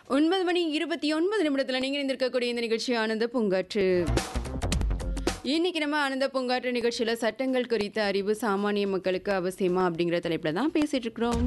ஒன்பது மணி இருபத்தி ஒன்பது நிமிடத்தில் நீங்கள் இருந்திருக்கக்கூடிய இந்த நிகழ்ச்சி ஆனந்த பூங்காற்று இன்னைக்கு நம்ம ஆனந்த பூங்காற்று நிகழ்ச்சியில் சட்டங்கள் குறித்த அறிவு சாமானிய மக்களுக்கு அவசியமா அப்படிங்கிற தலைப்பில் தான் பேசிட்டு இருக்கிறோம்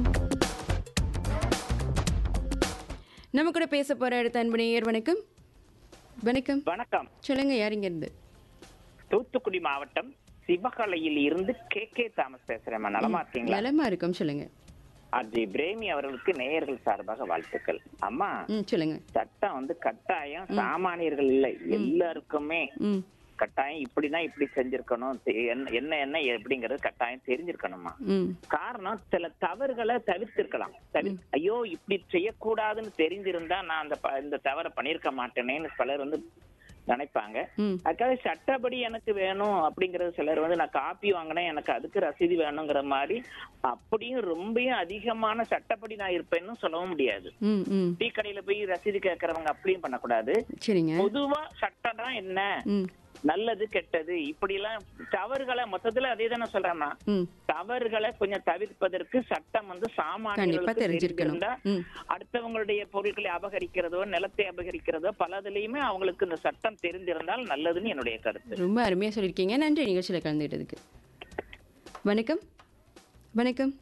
நம்ம கூட பேச போற அடுத்த அன்பு நேயர் வணக்கம் வணக்கம் வணக்கம் சொல்லுங்க யார் இங்க இருந்து தூத்துக்குடி மாவட்டம் சிவகலையில் இருந்து கே கே தாமஸ் பேசுறேன் நலமா இருக்கீங்களா நலமா இருக்கும் சொல்லுங்க அஜய் பிரேமி அவர்களுக்கு நேயர்கள் சார்பாக வாழ்த்துக்கள் அம்மா ம் சொல்லுங்க சட்டம் வந்து கட்டாயம் சாமானியர்கள் இல்லை எல்லாருக்குமே ம் கட்டாயம் இப்படிதான் இப்படி செஞ்சிருக்கணும் தெ- என்ன என்ன என்ன எப்படிங்கறது கட்டாயம் தெரிஞ்சிருக்கணுமா ம் காரணம் சில தவறுகளை தவிர்த்திருக்கலாம் தவிர ஐயோ இப்படி செய்யக்கூடாதுன்னு தெரிஞ்சிருந்தா நான் அந்த ப- இந்த தவறை பண்ணியிருக்க மாட்டேனேன்னு பலர் வந்து நினைப்பாங்க ம் அதுக்காக சட்டப்படி எனக்கு வேணும் அப்படிங்கறது சிலர் வந்து நான் காப்பி வாங்கினேன் எனக்கு அதுக்கு ரசீது வேணுங்கிற மாதிரி அப்படியும் ரொம்பயும் அதிகமான சட்டப்படி நான் இருப்பேன்னு சொல்லவும் முடியாது ம் ம் டீ கடையில போய் ரசீது கேட்கறவங்க அப்படியும் பண்ணக்கூடாது சரிங்க பொதுவா சட்டம் தான் என்ன ம் நல்லது கெட்டது இப்படி எல்லாம் தவறுகளை மொத்தத்துல அதே தானே சொல்றேன்னா ம் தவறுகளை கொஞ்சம் தவிர்ப்பதற்கு சட்டம் வந்து கண்டிப்பா சாமானியர்களுக்கு தெரிஞ்சிருக்கணும் தெரிஞ்சிருந்தா ம் அடுத்தவங்களுடைய பொருட்களை அபகரிக்கிறதோ நிலத்தை அபகரிக்கிறதோ பலதுலயுமே அவங்களுக்கு இந்த சட்டம் தெரிந்திருந்தால் நல்லதுன்னு என்னுடைய கருத்து ரொம்ப அருமையாக சொல்லியிருக்கீங்க நன்றி நிகழ்ச்சியில் கலந்துக்கிட்டதுக்கு வணக்கம் வணக்கம்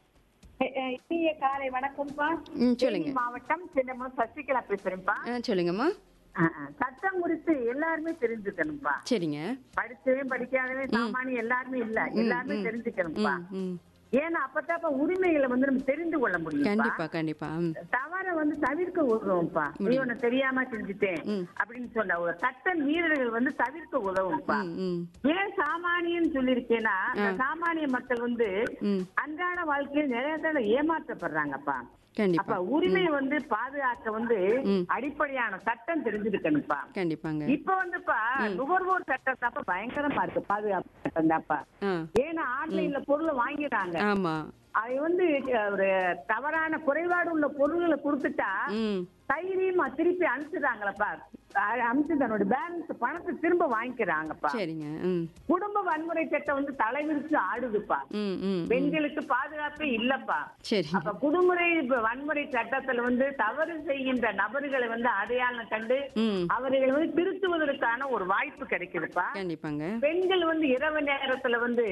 இனிய காலை வணக்கம்ப்பா ம் சொல்லுங்க தேனி மாவட்டம் சின்னமன் சசிகலா பேசுறேன்ப்பா ஆ சொல்லுங்கம்மா ஆ, ஆ. சட்டம் குறித்து எல்லாருமே தெரிஞ்சுக்கணும்ப்பா சரிங்க படிச்சவன் படிக்காதவன் சாமானியம் எல்லாருமே இல்ல எல்லாருமே தெரிஞ்சுக்கணும்ப்பா ம் ம் ஏன்னா அப்பதான்ப்பா உரிமைகளை வந்து நம்ம தெரிந்து கொள்ள முடியும் கண்டிப்பா கண்டிப்பா ம் தவற வந்து தவிர்க்க உதவும்ப்பா நீ உன்னை தெரியாம செஞ்சுட்டேன் ம். அப்படின்னு சொன்ன ஒரு சட்ட மீறல்கள் வந்து தவிர்க்க உதவும்ப்பா ம் ம் ஏன் சாமானியன்னு சொல்லியிருக்கேன்னா இந்த சாமானிய மக்கள் வந்து ம் அன்றாட வாழ்க்கையில் நிறைய தடவை ஏமாற்றப்படுறாங்கப்பா கண்டிப்பா அப்ப உரிமை வந்து பாதுகாக்க வந்து ம். அடிப்படையான சட்டம் தெரிஞ்சிருக்கணும்ப்பா கண்டிப்பாங்க இப்ப வந்துப்பா நுகர்வோர் சட்டம் தாப்பா பயங்கரமா இருக்கு பாதுகாப்பு சட்டம் தாப்பா ஆ ஏன்னா ஆன்லைன்ல பொருளை வாங்கிடுறாங்க ஆமா அது வந்து அஹ், ஒரு தவறான குறைபாடு உள்ள பொருள்களை கொடுத்துட்டா ம் தைரியமா திருப்பி அனுப்பிச்சுதாங்களப்பா அனுப்பிச்சு தன்னோட பேலன்ஸ் பணத்தை திரும்ப வாங்கிக்கிறாங்கப்பா சரிங்க ம் குடும்ப வன்முறை சட்டம் வந்து தலைவிரிச்சு ஆடுதுப்பா ம் ம் பெண்களுக்கு பாதுகாப்பே இல்லப்பா சரி அப்ப குடுமுறை இப்ப வன்முறை சட்டத்துல வந்து தவறு செய்கின்ற நபர்களை வந்து அடையாளம் கண்டு ம் அவர்களை வந்து திருத்துவதற்கான ஒரு வாய்ப்பு கிடைக்குதுப்பா கண்டிப்பாங்க பெண்கள் வந்து இரவு நேரத்துல வந்து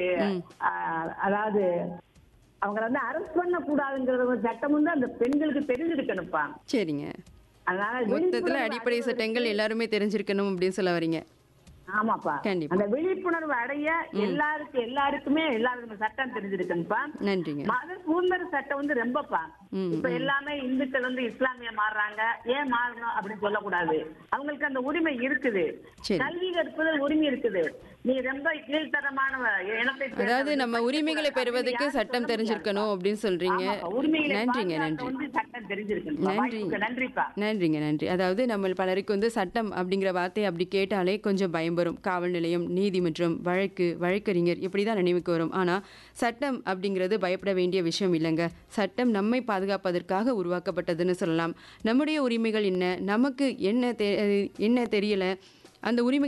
ஆஹ், அதாவது அவங்கள வந்து அரெஸ்ட் பண்ண கூடாதுங்கிற ஒரு சட்டம் வந்து அந்த பெண்களுக்கு தெரிஞ்சிருக்கணும்ப்பா சரிங்க அதனால மொத்தத்துல விழிப்புணர்வு அடிப்படை அடைய- சட்டங்கள் எல்லாருமே தெரிஞ்சிருக்கணும் அப்படின்னு சொல்ல வரீங்க ஆமாப்பா கண்டிப்பா. அந்த விழிப்புணர்வு அடைய எல்லாருக்கும் எல்லாருக்குமே எல்லாருக்கும் சட்டம் தெரிஞ்சிருக்கணும்ப்பா நன்றிங்க மத சுதந்திர சட்டம் வந்து ரொம்பப்பா ம், இப்ப எல்லாமே இந்துக்கள் வந்து இஸ்லாமிய மாறுறாங்க ஏன் மாறணும் அப்படின்னு சொல்லக்கூடாது அவங்களுக்கு அந்த உரிமை இருக்குது சரி. கல்வி கற்பதில் உரிமை இருக்குது நீ ரொம்ப கீழ்த்தரமான இனத்தை சேர்ந்தவன் அதாவது நம்ம உரிமைகளை பெறுவதற்கு யாரும் சட்டம் சொல்ல தெரிஞ்சிருக்கணும் அப்படின்னு சொல்றீங்க ஆமாப்பா, உரிமைகளை நன்றிங்க பாதுகாக்க நன்றி வந்து சட்டம் தெரிஞ்சிருக்கணும் நன்றி வாய்ப்புக்கு நன்றிப்பா நன்றிங்க நன்றி அதாவது நம்ம பலருக்கு வந்து சட்டம் அப்படிங்கிற வார்த்தை அப்படி கேட்டாலே கொஞ்சம் பயம் வரும் காவல் நிலையம் நீதிமன்றம் வழக்கு வழக்கறிஞர் இப்படி தான் நினைவுக்கு வரும் ஆனால் சட்டம் அப்படிங்கிறது பயப்பட வேண்டிய விஷயம் இல்லைங்க சட்டம் நம்மை பாதுகாப்பதற்காக உருவாக்கப்பட்டதுன்னு சொல்லலாம் நம்முடைய உரிமைகள் என்ன நமக்கு என்ன தெ என்ன தெரியல அந்த உரிமை